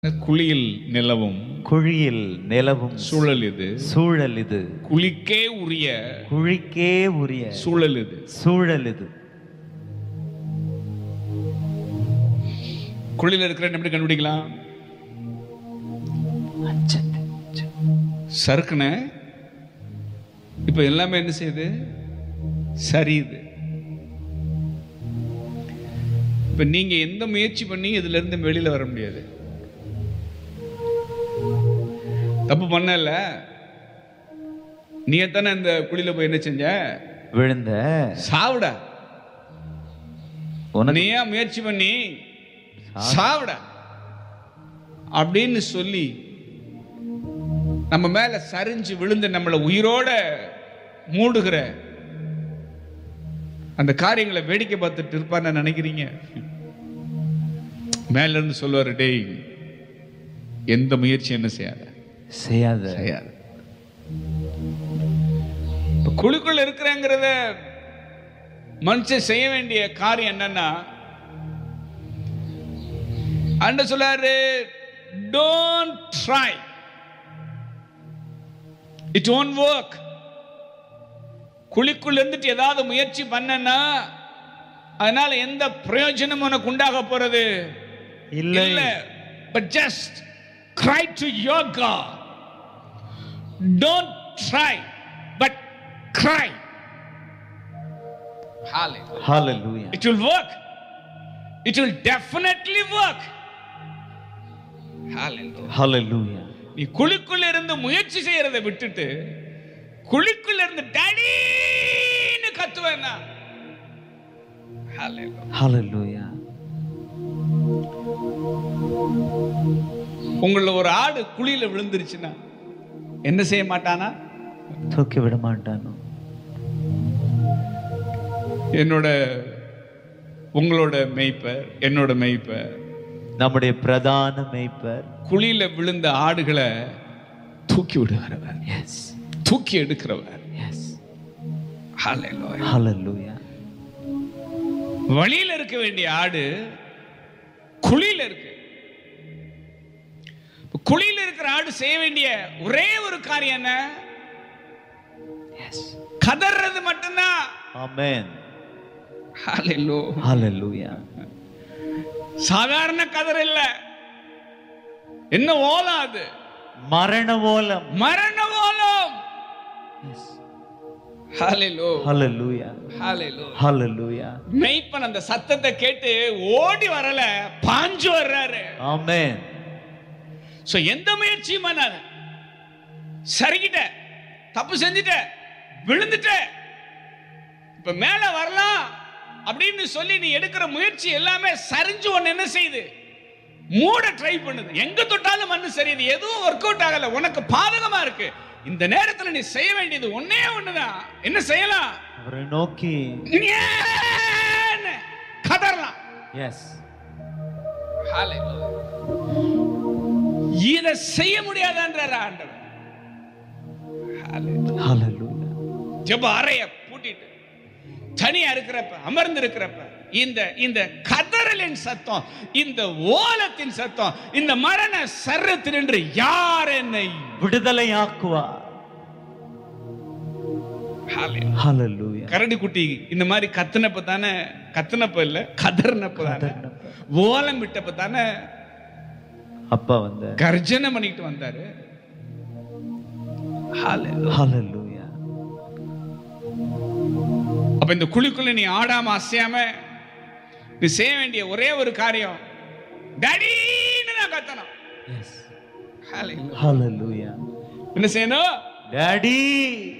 குழியில் நிலவும் குழியில் நிலவும் சூழல் இது சூழல் இது குழிக்கே உரிய குழிக்கே உரிய சூழல் இது சூழல் இது குழியில் இருக்கிற எப்படி கண்டுபிடிக்கலாம் சறுக்குன இப்ப எல்லாமே என்ன செய்யுது சரியுது இப்ப நீங்க எந்த முயற்சி பண்ணி இதுல இருந்து வெளியில வர முடியாது தப்பு பண்ணல நீ தானே இந்த குழியில போய் என்ன செஞ்ச விழுந்த சாவுடா உனக்கு நீ ஏன் முயற்சி பண்ணி சாவுடா அப்படின்னு சொல்லி நம்ம மேல சரிஞ்சு விழுந்து நம்மளை உயிரோட மூடுகிற அந்த காரியங்களை வேடிக்கை பார்த்துட்டு இருப்பான்னு நினைக்கிறீங்க மேல இருந்து சொல்லுவாரு டேய் எந்த முயற்சி என்ன செய்யாத செய்யாத செய்யாது இப்ப குழுக்குள்ள இருக்கிறேங்கிறத மனுஷன் செய்ய வேண்டிய காரியம் என்னன்னா அண்ட சொல்லாரு don't try it own work குழிக்குள்ள இருந்துட்டு ஏதாவது முயற்சி பண்ணனா அதனால எந்த பிரயோஜனமும் உனக்கு உண்டாக போறது இல்லை இல்ல but just cry to your God. Don't try, but cry. Hallelujah. Hallelujah It will work. It will definitely work. Hallelujah. ஹalleluya நீ குழிக்குள்ள இருந்து முயற்சி செய்யறதை விட்டுட்டு குழிக்குள்ள இருந்து டடின்னு கத்துவேன்னா Hallelujah. ஹalleluya உங்கள ஒரு ஆடு குழியில விழுந்துருச்சுன்னா என்ன செய்ய மாட்டானா தூக்கி விட மாட்டானோ என்னோட உங்களோட மெய்ப்பர் என்னோட மெய்ப்பர் நம்முடைய பிரதான மேய்ப்பர் குழியில விழுந்த ஆடுகளை தூக்கி விடுகிறவர் எஸ் தூக்கி எடுக்கிறவர் எஸ் Hallelujah. ஹalleluya வழியில இருக்க வேண்டிய ஆடு குழியில இருக்கு இப்ப குழியில இருக்கிற ஆடு செய்ய வேண்டிய ஒரே ஒரு காரியம் என்ன எஸ் கதறது மட்டும்தான் ஆமென் Hallelujah. ஹalleluya சாதாரண கதர் இல்ல என்ன ஓலம் அது மரண ஓலம் மரண ஓலம் Hallelujah. ஹalleluya Hallelujah. ஹalleluya மெய்ப்பன் அந்த சத்தத்தை கேட்டு ஓடி வரல பாஞ்சு வர்றாரு ஆமென் சோ எந்த முயற்சியும் பண்ணாத சரிகிட்ட தப்பு செஞ்சுட்ட விழுந்துட்ட இப்ப மேல வரலாம் அப்படின்னு சொல்லி நீ எடுக்கிற முயற்சி எல்லாமே சரிஞ்சு ஒன்னு என்ன செய்யுது மூட ட்ரை பண்ணுது எங்க தொட்டாலும் மண்ணு சரியுது எதுவும் ஒர்க் அவுட் ஆகல உனக்கு பாதகமா இருக்கு இந்த நேரத்துல நீ செய்ய வேண்டியது ஒன்னே ஒண்ணுதான் என்ன செய்யலாம் அவரை நோக்கி ஞான்னு கதறலாம் எஸ் இத செய்ய முடியாதான்றார் ஆண்டவர் Hallelujah. ஹalleluya ஜெப அறைய பூட்டிட்டு தனியா இருக்கிறப்ப அமர்ந்து இருக்கிறப்ப இந்த இந்த கதறலின் சத்தம் இந்த ஓலத்தின் சத்தம் இந்த மரண சர்ரத்தினின்று யார் என்னை விடுதலையாக்குவார் Hallelujah. ஹalleluya கரடி குட்டி இந்த மாதிரி கத்துனப்ப தானே கத்துனப்ப இல்ல கதறினப்ப தானே கதறினப்ப. ஓலம் விட்டப்ப தானே அப்பா வந்த கர்ஜனை பண்ணிட்டு வந்தாரு Hallelujah. ஹalleluya அப்ப இந்த குழிக்குள்ள நீ ஆடாம அசையாம நீ செய்ய வேண்டிய ஒரே ஒரு காரியம் டடின்னு நான் கத்தணும் எஸ் Hallelujah. ஹalleluya என்ன செய்யணும் டாடி